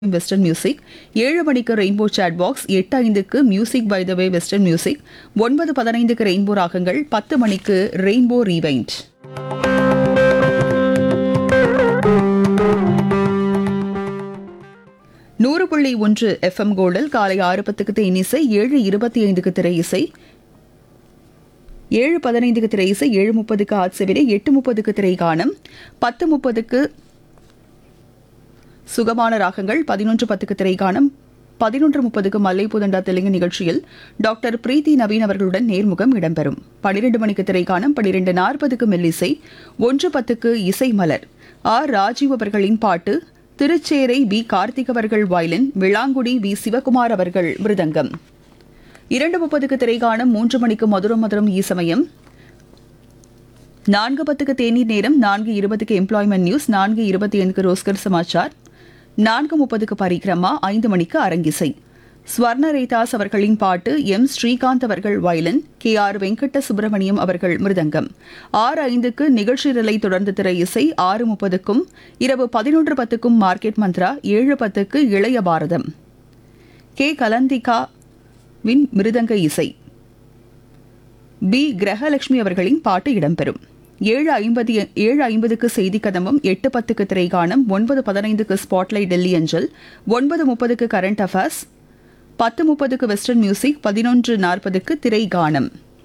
western music ஏழு மணிக்கு rainbow chat box எட்டு ஐந்துக்கு music by the way western music ஒன்பது பதினைந்துக்கு ரெயின்போ ராகங்கள் பத்து மணிக்கு ரெயின்போ ரீவைண்ட் நூறு புள்ளி ஒன்று எஃப்எம் கோல்டில் காலை ஆறு பத்துக்கு தேனிசை ஏழு இருபத்தி ஐந்துக்கு திரை இசை ஏழு பதினைந்துக்கு திரை இசை ஏழு முப்பதுக்கு ஆட்செவிரை எட்டு முப்பதுக்கு திரை காணும் பத்து முப்பதுக்கு சுகமான ராகங்கள் பதினொன்று பத்துக்கு திரைக்காணம் பதினொன்று முப்பதுக்கு மல்லைப்புதண்டா தெலுங்கு நிகழ்ச்சியில் டாக்டர் பிரீத்தி நவீன் அவர்களுடன் நேர்முகம் இடம்பெறும் பனிரெண்டு மணிக்கு திரைக்காணம் பனிரெண்டு நாற்பதுக்கு மெல்லிசை ஒன்று பத்துக்கு இசை மலர் ஆர் ராஜீவ் அவர்களின் பாட்டு திருச்சேரை பி கார்த்திக் அவர்கள் வயலின் விளாங்குடி வி சிவகுமார் அவர்கள் மிருதங்கம் இரண்டு முப்பதுக்கு திரைக்காணம் மூன்று மணிக்கு மதுரம் மதுரம் ஈசமயம் நான்கு பத்துக்கு தேநீர் நேரம் நான்கு இருபதுக்கு எம்ப்ளாய்மெண்ட் நியூஸ் நான்கு இருபத்தி ஐந்துக்கு ரோஸ்கர் சமாச்சார் நான்கு முப்பதுக்கு பரிக்கிரமா ஐந்து மணிக்கு அரங்கிசை ஸ்வர்ண ரேதாஸ் அவர்களின் பாட்டு எம் ஸ்ரீகாந்த் அவர்கள் violin K R Venkata Subramaniam அவர்கள் மிருதங்கம் ஆறு ஐந்துக்கு நிகழ்ச்சி நிலை தொடர்ந்து திரை இசை ஆறு முப்பதுக்கும் இரவு பதினொன்று பத்துக்கும் மார்க்கெட் மந்த்ரா ஏழு பத்துக்கு இளைய பாரதம் கே கலந்திகா வின் மிருதங்க இசை பி கிரகலட்சுமி அவர்களின் பாட்டு இடம்பெறும் ஏழு ஐம்பது ஏழு ஐம்பதுக்கு செய்தி கதம்பம் எட்டு பத்துக்கு திரைகாணம் ஒன்பது பதினைந்துக்கு ஸ்பாட்லைட் டெல்லி அஞ்சல் ஒன்பது முப்பதுக்கு கரண்ட் அஃபேர்ஸ் பத்து முப்பதுக்கு வெஸ்டர்ன் மியூசிக் பதினொன்று நாற்பதுக்கு திரை கானம்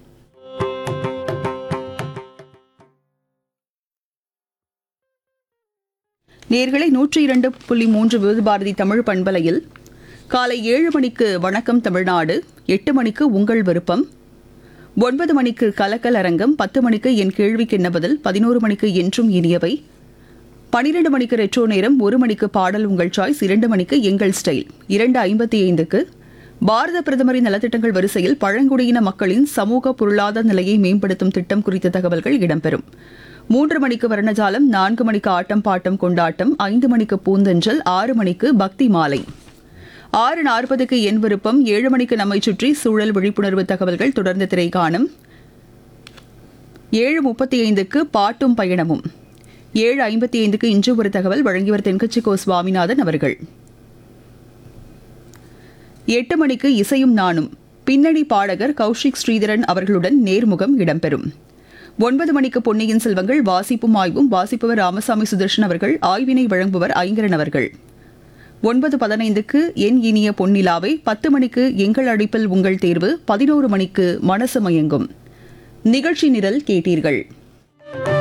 நேர்களை நூற்றி இரண்டு புள்ளி மூன்று விருது பாரதி தமிழ் பண்பலையில் காலை ஏழு மணிக்கு வணக்கம் தமிழ்நாடு எட்டு மணிக்கு உங்கள் விருப்பம் ஒன்பது மணிக்கு கலக்கல் அரங்கம் பத்து மணிக்கு என் கேள்விக்கு என்ன பதில் பதினோரு மணிக்கு என்றும் இனியவை பனிரெண்டு மணிக்கு ரெட்ரோ நேரம் ஒரு மணிக்கு பாடல் உங்கள் சாய்ஸ் இரண்டு மணிக்கு எங்கள் ஸ்டைல் இரண்டு ஐம்பத்தி ஐந்துக்கு பாரத பிரதமரின் நலத்திட்டங்கள் வரிசையில் பழங்குடியின மக்களின் சமூக பொருளாதார நிலையை மேம்படுத்தும் திட்டம் குறித்த தகவல்கள் இடம்பெறும் மூன்று மணிக்கு வர்ணஜாலம் நான்கு மணிக்கு ஆட்டம் பாட்டம் கொண்டாட்டம் ஐந்து மணிக்கு பூந்தென்றல் ஆறு மணிக்கு பக்தி மாலை ஆறு நாற்பதுக்கு என் விருப்பம் ஏழு மணிக்கு நம்மை சுற்றி சூழல் விழிப்புணர்வு தகவல்கள் தொடர்ந்து திரை காணும் ஏழு முப்பத்தி ஐந்துக்கு பாட்டும் பயணமும் ஏழு ஐம்பத்தி ஐந்துக்கு இன்று ஒரு தகவல் வழங்கியவர் தென்கட்சி கோ சுவாமிநாதன் அவர்கள் எட்டு மணிக்கு இசையும் நானும் பின்னணி பாடகர் கௌஷிக் ஸ்ரீதரன் அவர்களுடன் நேர்முகம் இடம்பெறும் ஒன்பது மணிக்கு பொன்னியின் செல்வங்கள் வாசிப்பும் ஆய்வும் வாசிப்பவர் ராமசாமி சுதர்ஷன் அவர்கள் ஆய்வினை வழங்குபவர் ஐங்கரன் அவர்கள் ஒன்பது பதினைந்துக்கு என் இனிய பொன்னிலாவை பத்து மணிக்கு எங்கள் அடிப்பில் உங்கள் தேர்வு பதினோரு மணிக்கு மனசு மயங்கும் நிகழ்ச்சி நிரல் கேட்டீர்கள்